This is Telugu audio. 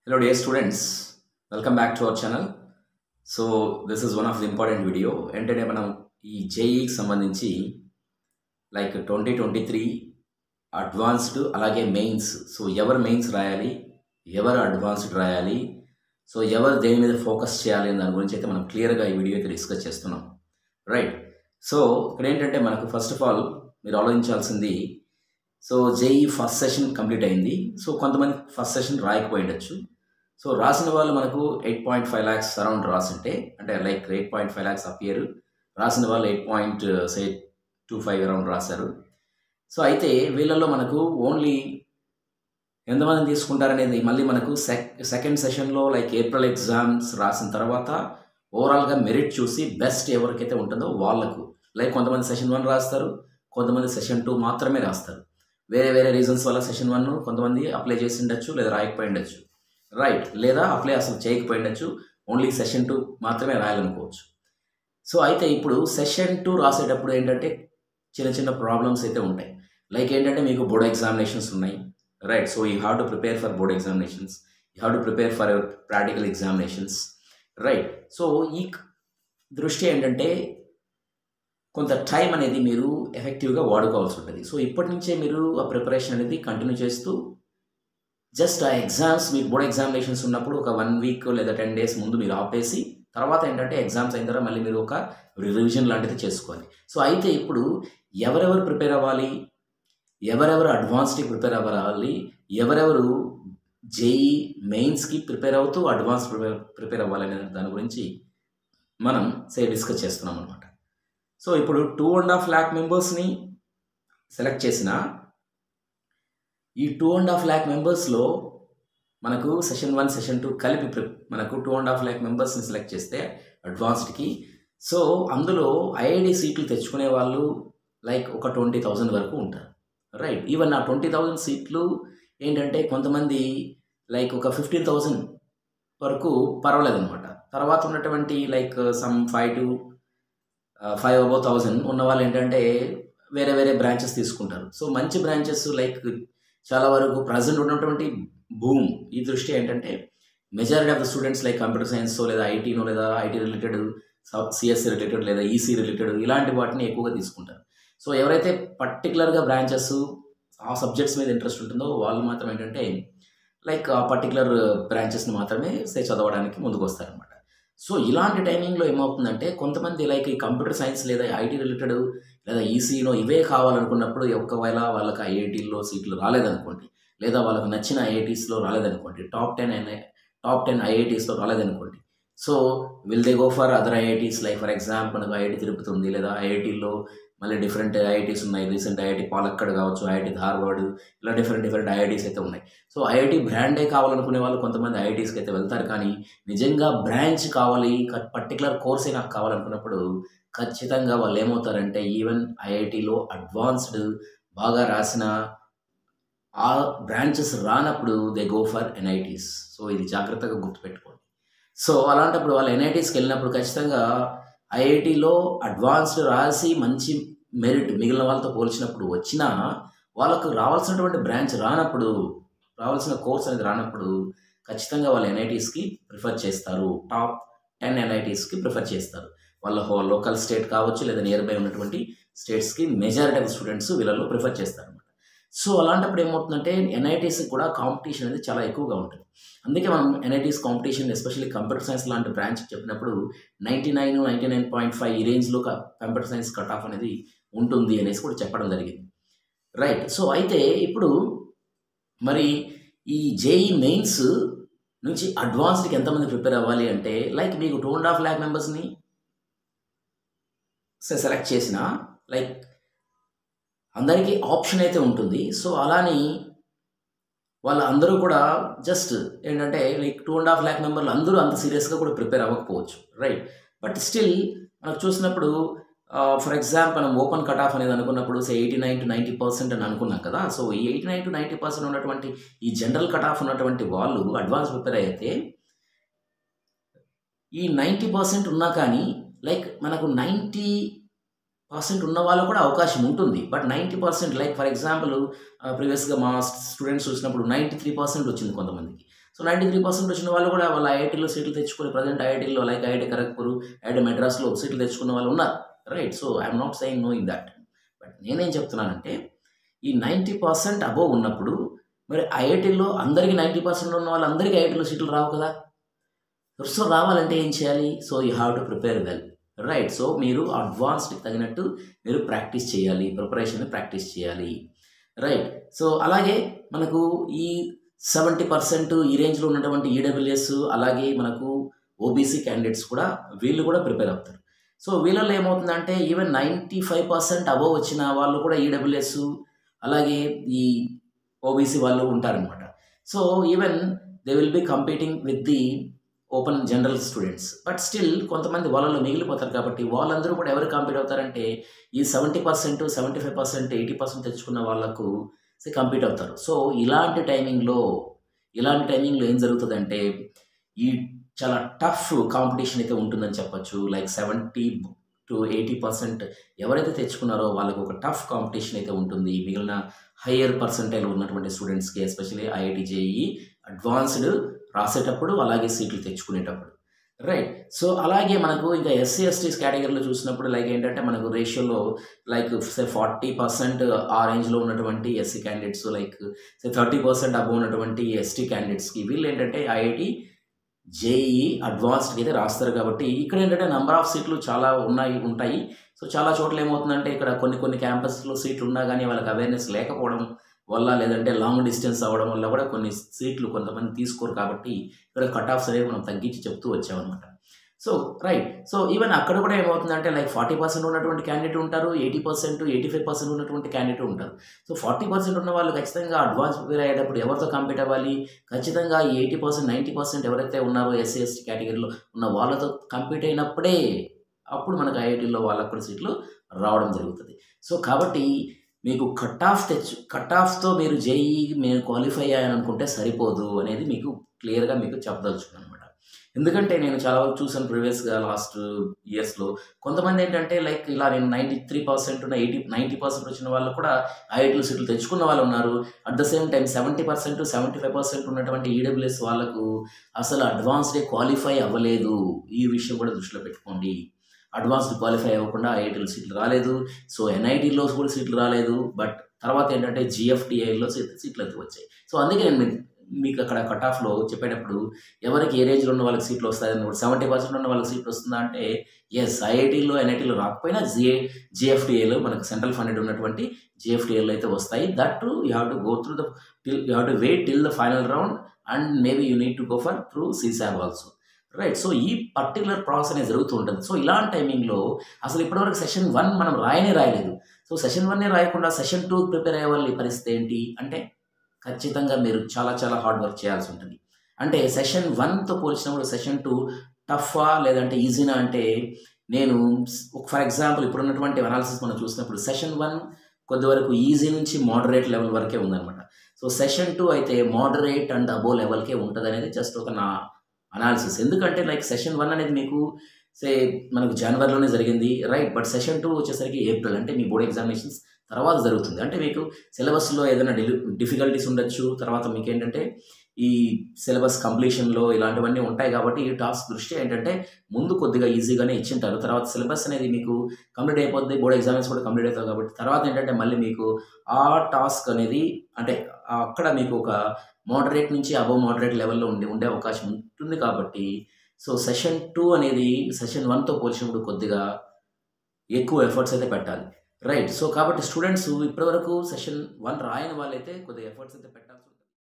Hello dear students, welcome back to our channel. So this is one of the important video ఏంటంటే మనం ఈ జేఈకి సంబంధించి like twenty twenty three advanced అలాగే మెయిన్స్ సో ఎవరు మెయిన్స్ రాయాలి ఎవరు అడ్వాన్స్డ్ రాయాలి సో ఎవరు దేని మీద ఫోకస్ చేయాలి అనే దాని గురించి అయితే మనం క్లియర్గా ఈ వీడియో అయితే డిస్కస్ చేస్తున్నాం రైట్ సో ఇక్కడ ఏంటంటే మనకు ఫస్ట్ ఆఫ్ ఆల్ మీరు ఆలోచించాల్సింది so JEE first session complete అయింది సో కొంతమంది ఫస్ట్ సెషన్ రాయకపోయి ఉండొచ్చు సో రాసిన వాళ్ళు మనకు eight point five lakhs around రాసింటే అంటే like eight point five lakhs appear రాసిన వాళ్ళు eight point say two five around రాశారు సో అయితే వీళ్ళల్లో మనకు ఓన్లీ ఎంతమంది తీసుకుంటారనేది మళ్ళీ మనకు సెక్ సెకండ్ సెషన్లో లైక్ ఏప్రిల్ ఎగ్జామ్స్ రాసిన తర్వాత ఓవరాల్గా మెరిట్ చూసి బెస్ట్ ఎవరికైతే ఉంటుందో వాళ్ళకు లైక్ కొంతమంది సెషన్ వన్ రాస్తారు కొంతమంది సెషన్ టూ మాత్రమే రాస్తారు వేరే వేరే రీజన్స్ వల్ల సెషన్ వన్ కొంతమంది అప్లై చేసి ఉండొచ్చు లేదా రాయకపోయి ఉండొచ్చు రైట్ లేదా అప్లై అసలు చేయకపోయి ఉండొచ్చు ఓన్లీ సెషన్ టూ మాత్రమే రాయాలనుకోవచ్చు సో అయితే ఇప్పుడు సెషన్ టూ రాసేటప్పుడు ఏంటంటే చిన్న చిన్న ప్రాబ్లమ్స్ అయితే ఉంటాయి లైక్ ఏంటంటే మీకు బోర్డ్ ఎగ్జామినేషన్స్ ఉన్నాయి right so you have to prepare for board examinations you have to prepare for practical examinations right so ఈ దృష్టి ఏంటంటే కొంత టైం అనేది మీరు ఎఫెక్టివ్గా వాడుకోవాల్సి ఉంటుంది సో ఇప్పటి నుంచే మీరు ఆ ప్రిపరేషన్ అనేది కంటిన్యూ చేస్తూ జస్ట్ ఆ ఎగ్జామ్స్ మీకు బోర్డ్ ఎగ్జామినేషన్స్ ఉన్నప్పుడు ఒక వన్ వీక్ లేదా టెన్ డేస్ ముందు మీరు ఆపేసి తర్వాత ఏంటంటే ఎగ్జామ్స్ అయిన తర్వాత మళ్ళీ మీరు ఒక రివిజన్ లాంటిది చేసుకోవాలి సో అయితే ఇప్పుడు ఎవరెవరు ప్రిపేర్ అవ్వాలి ఎవరెవరు అడ్వాన్స్డ్కి ప్రిపేర్ అవ్వాలి ఎవరెవరు జేఈ మెయిన్స్కి ప్రిపేర్ అవుతూ అడ్వాన్స్ ప్రిపేర్ ప్రిపేర్ అవ్వాలనే దాని గురించి మనం సే డిస్కస్ చేస్తున్నాం అనమాట సో ఇప్పుడు టూ అండ్ హాఫ్ ల్యాక్ మెంబర్స్ని సెలెక్ట్ చేసిన ఈ టూ అండ్ హాఫ్ ల్యాక్ మెంబర్స్లో మనకు సెషన్ వన్ సెషన్ టూ కలిపి ప్రి- మనకు టూ అండ్ హాఫ్ ల్యాక్ మెంబర్స్ని సెలెక్ట్ చేస్తే అడ్వాన్స్డ్కి సో అందులో ఐఐడి సీట్లు తెచ్చుకునే వాళ్ళు లైక్ ఒక ట్వంటీ థౌజండ్ వరకు ఉంటారు రైట్ ఈవెన్ ఆ ట్వంటీ థౌజండ్ సీట్లు ఏంటంటే కొంతమంది లైక్ ఒక ఫిఫ్టీన్ థౌజండ్ వరకు పర్వాలేదన్నమాట తర్వాత ఉన్నటువంటి like some five to five above thousand ఉన్న వాళ్ళు ఏంటంటే వేరే వేరే బ్రాంచెస్ తీసుకుంటారు సో మంచి బ్రాంచెస్ లైక్ చాలా వరకు ప్రజెంట్ ఉన్నటువంటి భూమ్ ఈ దృష్టి ఏంటంటే majority of the students like computer science లేదా ఐటీనో లేదా ఐటీ రిలేటెడ్ సిఎస్సి రిలేటెడ్ లేదా ఈసీ రిలేటెడ్ ఇలాంటి వాటిని ఎక్కువగా తీసుకుంటారు సో ఎవరైతే పర్టికులర్గా బ్రాంచెస్ ఆ సబ్జెక్ట్స్ మీద ఇంట్రెస్ట్ ఉంటుందో వాళ్ళు మాత్రం ఏంటంటే లైక్ ఆ పర్టికులర్ బ్రాంచెస్ని మాత్రమే సే చదవడానికి ముందుకు వస్తారనమాట సో ఇలాంటి టైమింగ్లో ఏమవుతుందంటే కొంతమంది లైక్ ఈ కంప్యూటర్ సైన్స్ లేదా ఐటీ రిలేటెడ్ లేదా ఈసీనో ఇవే కావాలనుకున్నప్పుడు ఒకవేళ వాళ్ళకి ఐఐటీలో సీట్లు రాలేదనుకోండి లేదా వాళ్ళకి నచ్చిన ఐఐటీస్లో రాలేదనుకోండి టాప్ టెన్ టాప్ టెన్ ఐఐటీస్లో రాలేదనుకోండి so will they go for other IITs like for example మనకు ఐఐటి తిరుపతి ఉంది లేదా ఐఐటీలో మళ్ళీ డిఫరెంట్ ఐఐటీస్ ఉన్నాయి రీసెంట్ ఐఐటి పాలక్కడ్ కావచ్చు ఐఐటి ధార్వాడ్ ఇలా డిఫరెంట్ డిఫరెంట్ ఐఐటీస్ అయితే ఉన్నాయి సో ఐఐటి బ్రాండే కావాలనుకునే వాళ్ళు కొంతమంది ఐఐటీస్కి అయితే వెళ్తారు కానీ నిజంగా బ్రాంచ్ కావాలి పర్టికులర్ కోర్సే నాకు కావాలనుకున్నప్పుడు ఖచ్చితంగా వాళ్ళు ఏమవుతారంటే ఈవెన్ ఐఐటిలో అడ్వాన్స్డ్ బాగా రాసిన ఆ బ్రాంచెస్ రానప్పుడు they go for NITs so ఇది జాగ్రత్తగా గుర్తుపెట్టుకోండి సో అలాంటప్పుడు వాళ్ళు ఎన్ఐటీస్కి వెళ్ళినప్పుడు ఖచ్చితంగా ఐఐటిలో అడ్వాన్స్డ్ రాసి మంచి మెరిట్ మిగిలిన వాళ్ళతో పోల్చినప్పుడు వచ్చినా వాళ్ళకు రావాల్సినటువంటి బ్రాంచ్ రానప్పుడు రావాల్సిన కోర్స్ అనేది రానప్పుడు ఖచ్చితంగా వాళ్ళు ఎన్ఐటీస్కి ప్రిఫర్ చేస్తారు టాప్ టెన్ ఎన్ఐటీస్కి ప్రిఫర్ చేస్తారు వాళ్ళ హో లోకల్ స్టేట్ కావచ్చు లేదా నియర్ బై ఉన్నటువంటి స్టేట్స్కి మెజారిటీ ఆఫ్ స్టూడెంట్స్ వీళ్ళలో ప్రిఫర్ చేస్తారు అనమాట సో అలాంటప్పుడు ఏమవుతుందంటే ఎన్ఐటీస్ కూడా కాంపిటీషన్ అనేది చాలా ఎక్కువగా ఉంటుంది అందుకే మనం NITs competition especially computer science లాంటి బ్రాంచ్ చెప్పినప్పుడు ninety nine ninety nine point five ఈ రేంజ్లో కంప్యూటర్ సైన్స్ కట్ ఆఫ్ అనేది ఉంటుంది అనేసి కూడా చెప్పడం జరిగింది రైట్ సో అయితే ఇప్పుడు మరి ఈ జేఈ మెయిన్స్ నుంచి అడ్వాన్స్డ్కి ఎంతమంది ప్రిపేర్ అవ్వాలి అంటే లైక్ మీకు టూ అండ్ హాఫ్ ల్యాక్ మెంబర్స్ని సెలెక్ట్ చేసిన లైక్ అందరికీ ఆప్షన్ అయితే ఉంటుంది సో అలాని వాళ్ళందరూ కూడా జస్ట్ ఏంటంటే like two and half lakh మెంబర్లు అందరూ అంత సీరియస్గా కూడా ప్రిపేర్ అవ్వకపోవచ్చు రైట్ బట్ స్టిల్ మనకు చూసినప్పుడు ఫర్ ఎగ్జాంపుల్ మనం ఓపెన్ కట్ ఆఫ్ అనేది అనుకున్నప్పుడు so eighty nine to ninety percent అని అనుకున్నాం కదా సో ఈ eighty nine to ninety percent ఉన్నటువంటి ఈ జనరల్ కట్ ఆఫ్ ఉన్నటువంటి వాళ్ళు అడ్వాన్స్ ప్రిపేర్ అయితే ఈ నైంటీ పర్సెంట్ ఉన్నా కానీ లైక్ మనకు నైంటీ పర్సెంట్ ఉన్న వాళ్ళు కూడా అవకాశం ఉంటుంది but ninety percent like for example ప్రీవియస్గా మా స్టూడెంట్స్ చూసినప్పుడు నైంటీ త్రీ పర్సెంట్ వచ్చింది కొంతమందికి సో నైంటీ త్రీ పర్సెంట్ వచ్చిన వాళ్ళు కూడా వాళ్ళ ఐఐటీలో సీట్లు తెచ్చుకొని ప్రజెంట్ ఐఐటీలో లైక్ ఐఐటీ ఖరగ్పూర్ ఐఐటీ మెడ్రాస్లో సీట్లు తెచ్చుకున్న వాళ్ళు ఉన్నారు right so I'm not saying no in that but నేనేం చెప్తున్నానంటే ఈ నైంటీ పర్సెంట్ అబోవ్ ఉన్నప్పుడు మరి ఐఐటీలో అందరికీ నైంటీ పర్సెంట్ ఉన్న వాళ్ళందరికీ ఐఐటీలో సీట్లు రావు కదా సో రావాలంటే ఏం చేయాలి so you have to prepare well right so మీరు అడ్వాన్స్డ్కి తగినట్టు మీరు ప్రాక్టీస్ చేయాలి ప్రిపరేషన్ ప్రాక్టీస్ చేయాలి రైట్ సో అలాగే మనకు ఈ సెవెంటీ పర్సెంట్ ఈ రేంజ్లో ఉన్నటువంటి ఈడబ్ల్యూఎస్ అలాగే మనకు ఓబీసీ క్యాండిడేట్స్ కూడా వీళ్ళు కూడా ప్రిపేర్ అవుతారు సో వీళ్ళలో ఏమవుతుందంటే even ninety five percent above వచ్చిన వాళ్ళు కూడా ఈడబ్ల్యూఎస్ అలాగే ఈ ఓబీసీ వాళ్ళు ఉంటారనమాట so even they will be competing with the open general students but still కొంతమంది వాళ్ళలో మిగిలిపోతారు కాబట్టి వాళ్ళందరూ కూడా ఎవరు కాంపీట్ అవుతారంటే ఈ seventy percent seventy five percent eighty percent తెచ్చుకున్న వాళ్ళకు కంపీట్ అవుతారు సో ఇలాంటి టైమింగ్లో ఇలాంటి టైమింగ్లో ఏం జరుగుతుందంటే ఈ చాలా టఫ్ కాంపిటీషన్ అయితే ఉంటుందని చెప్పొచ్చు like seventy to eighty percent ఎవరైతే తెచ్చుకున్నారో వాళ్ళకు ఒక టఫ్ కాంపిటీషన్ అయితే ఉంటుంది మిగిలిన హయ్యర్ పర్సెంటైల్ ఉన్నటువంటి స్టూడెంట్స్కి ఎస్పెషల్లీ ఐఐటి జేఈ అడ్వాన్స్డ్ రాసేటప్పుడు అలాగే సీట్లు తెచ్చుకునేటప్పుడు రైట్ సో అలాగే మనకు ఇంకా ఎస్సీ ఎస్టీస్ కేటగిరీలో చూసినప్పుడు లైక్ ఏంటంటే మనకు రేషియోలో లైక్ సే ఫార్టీ పర్సెంట్ ఆ రేంజ్లో ఉన్నటువంటి SC candidates like say thirty percent above ఉన్నటువంటి ఎస్టీ క్యాండిడేట్స్కి వీళ్ళు ఏంటంటే ఐఐటి జేఈ అడ్వాన్స్డ్కి అయితే రాస్తారు కాబట్టి ఇక్కడ ఏంటంటే నెంబర్ ఆఫ్ సీట్లు చాలా ఉన్నాయి ఉంటాయి సో చాలా చోట్ల ఏమవుతుందంటే ఇక్కడ కొన్ని కొన్ని క్యాంపస్లో సీట్లు ఉన్నా కానీ వాళ్ళకి అవేర్నెస్ లేకపోవడం వల్ల లేదంటే లాంగ్ డిస్టెన్స్ అవ్వడం వల్ల కూడా కొన్ని సీట్లు కొంతమంది తీసుకోరు కాబట్టి ఇక్కడ కట్ ఆఫ్స్ అనేవి మనం తగ్గించి చెప్తూ వచ్చామన్నమాట సో రైట్ సో ఈవెన్ అక్కడ కూడా ఏమవుతుందంటే లైక్ ఫార్టీ పర్సెంట్ ఉన్నటువంటి క్యాండిడేట్ ఉంటారు eighty percent eighty five percent ఉన్నటువంటి క్యాండిడేట్ ఉంటారు సో ఫార్టీ పర్సెంట్ ఉన్న వాళ్ళు ఖచ్చితంగా అడ్వాన్స్ ప్రిపేర్ అయ్యేటప్పుడు ఎవరితో కంపీట్ అవ్వాలి ఖచ్చితంగా ఎయిటీ పర్సెంట్ నైంటీ పర్సెంట్ ఎవరైతే ఉన్నారో ఎస్సీ ఎస్టీ కేటగిరీలో ఉన్న వాళ్ళతో కంపీట్ అయినప్పుడే అప్పుడు మనకు ఐఐటీలో వాళ్ళకు కూడా సీట్లు రావడం జరుగుతుంది సో కాబట్టి మీకు కట్ ఆఫ్ తెచ్చు కట్ ఆఫ్తో మీరు జేఈ మీరు క్వాలిఫై అయ్యాను అనుకుంటే సరిపోదు అనేది మీకు క్లియర్గా మీకు చెప్పదలుచుకున్నాను అనమాట ఎందుకంటే నేను చాలా వరకు చూసాను ప్రీవియస్గా లాస్ట్ ఇయర్స్లో కొంతమంది ఏంటంటే లైక్ ఇలా నేను నైంటీ త్రీ పర్సెంట్ ఉన్న ఎయిటీ నైంటీ పర్సెంట్ వచ్చిన వాళ్ళు కూడా ఐఐటీలో సీట్లు తెచ్చుకున్న వాళ్ళు ఉన్నారు at the same time seventy percent seventy five percent ఉన్నటువంటి ఈడబ్ల్యూఎస్ వాళ్ళకు అసలు అడ్వాన్స్డే క్వాలిఫై అవ్వలేదు ఈ విషయం కూడా దృష్టిలో పెట్టుకోండి అడ్వాన్స్డ్ క్వాలిఫై అవ్వకుండా ఐఐటీలో సీట్లు రాలేదు సో ఎన్ఐటీలో కూడా సీట్లు రాలేదు బట్ తర్వాత ఏంటంటే జిఎఫ్టిఐలో సీట్లు అయితే వచ్చాయి సో అందుకే నేను మీకు అక్కడ కట్ ఆఫ్లో చెప్పేటప్పుడు ఎవరికి ఏ రేంజ్లో ఉన్న వాళ్ళకి సీట్లు వస్తాయి అన్నప్పుడు సెవెంటీ పర్సెంట్ ఉన్న వాళ్ళకి సీట్లు వస్తుందా అంటే ఎస్ ఐఐటీలో ఎన్ఐటీలో రాకపోయినా జిఏ జిఎఫ్టిఏలో మనకు సెంట్రల్ ఫండెడ్ ఉన్నటువంటి జిఎఫ్టిఏలో అయితే వస్తాయి that to you have to go through the till you have to wait till the final round and maybe you need to go for through CSAB also right so ఈ పర్టికులర్ ప్రాసెస్ అనేది జరుగుతూ ఉంటుంది సో ఇలాంటి టైమింగ్లో అసలు ఇప్పటివరకు సెషన్ వన్ మనం రాయనే రాయలేదు సో సెషన్ వన్నే రాయకుండా సెషన్ టూ ప్రిపేర్ అయ్యే వాళ్ళ పరిస్థితి ఏంటి అంటే ఖచ్చితంగా మీరు చాలా చాలా హార్డ్ వర్క్ చేయాల్సి ఉంటుంది అంటే సెషన్ వన్తో పోల్చినప్పుడు సెషన్ టూ టఫా లేదంటే ఈజీనా అంటే నేను ఫర్ ఎగ్జాంపుల్ ఇప్పుడున్నటువంటి అనాలిసిస్ మనం చూసినప్పుడు సెషన్ వన్ కొద్ది వరకు ఈజీ నుంచి మోడరేట్ లెవెల్ వరకే ఉందన్నమాట సో సెషన్ టూ అయితే మోడరేట్ అండ్ అబో లెవెల్కే ఉంటుంది అనేది జస్ట్ ఒక నా అనాలిసిస్ ఎందుకంటే లైక్ సెషన్ వన్ అనేది మీకు సే మనకు జనవరిలోనే జరిగింది రైట్ బట్ సెషన్ టూ వచ్చేసరికి ఏప్రిల్ అంటే మీ బోర్డ్ ఎగ్జామినేషన్స్ తర్వాత జరుగుతుంది అంటే మీకు సిలబస్లో ఏదైనా డిఫికల్టీస్ ఉండొచ్చు తర్వాత మీకు ఏంటంటే ఈ సిలబస్ కంప్లీషన్లో ఇలాంటివన్నీ ఉంటాయి కాబట్టి ఈ టాస్క్ దృష్టి ఏంటంటే ముందు కొద్దిగా ఈజీగానే ఇచ్చింటారు తర్వాత సిలబస్ అనేది మీకు కంప్లీట్ అయిపోద్ది బోర్డ్ ఎగ్జామ్స్ కూడా కంప్లీట్ అవుతాయి కాబట్టి తర్వాత ఏంటంటే మళ్ళీ మీకు ఆ టాస్క్ అనేది అంటే అక్కడ మీకు ఒక మోడరేట్ నుంచి అబవ్ మోడరేట్ లెవెల్లో ఉండి ఉండే అవకాశం ఉంటుంది కాబట్టి సో సెషన్ టూ అనేది సెషన్ వన్తో పోల్చినప్పుడు కొద్దిగా ఎక్కువ ఎఫర్ట్స్ అయితే పెట్టాలి రైట్ సో కాబట్టి స్టూడెంట్స్ ఇప్పటివరకు సెషన్ వన్ రాయని వాళ్ళైతే కొద్దిగా ఎఫర్ట్స్ అయితే పెట్టాల్సి